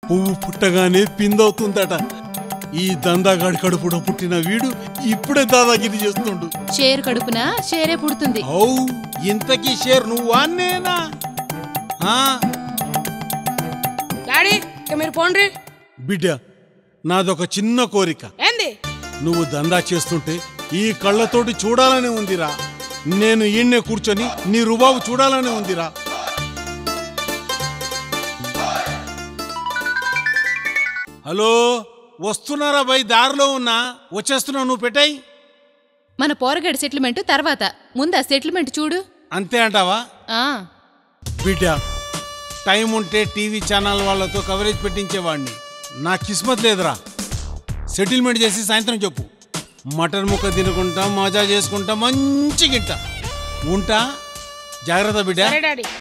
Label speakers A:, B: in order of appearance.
A: పువ్వు పుట్టగానే పిందవుతుందట ఈ దందాగాడి కడుపులో పుట్టిన వీడు ఇప్పుడే దాదాగిరి చేస్తుండు
B: షేర్ కడుపున షేరే పుడుతుంది
A: ఔ ఇంతకీ షేర్ నువ్వా నేనా ఆ,
C: డాడీ ఇక మీరు పోండ్రి
A: బిడ్డ నాదొక చిన్న కోరిక
C: ఏంది
A: నువ్వు దందా చేస్తుంటే ఈ కళ్ళతోటి చూడాలని ఉందిరా నేను ఈయన్నే కూర్చొని నీ రుబాబు చూడాలని ఉందిరా హలో వస్తున్నారా బై దారిలో ఉన్నా వచ్చేస్తున్నావు నువ్వు పెట్టాయి
B: మన పోరగడి సెటిల్మెంట్ తర్వాత ముందు ఆ సెటిల్మెంట్ చూడు
A: అంతే అంటావా
B: ఆ
A: బిడ్డ టైం ఉంటే టీవీ ఛానల్ వాళ్ళతో కవరేజ్ పెట్టించేవాడిని నా కిస్మత్ లేదురా సెటిల్మెంట్ చేసి సాయంత్రం చెప్పు మటన్ ముక్క తినుకుంటా మజా చేసుకుంటా మంచి గింట ఉంటా జాగ్రత్త బిడ్డ
C: సరే డాడీ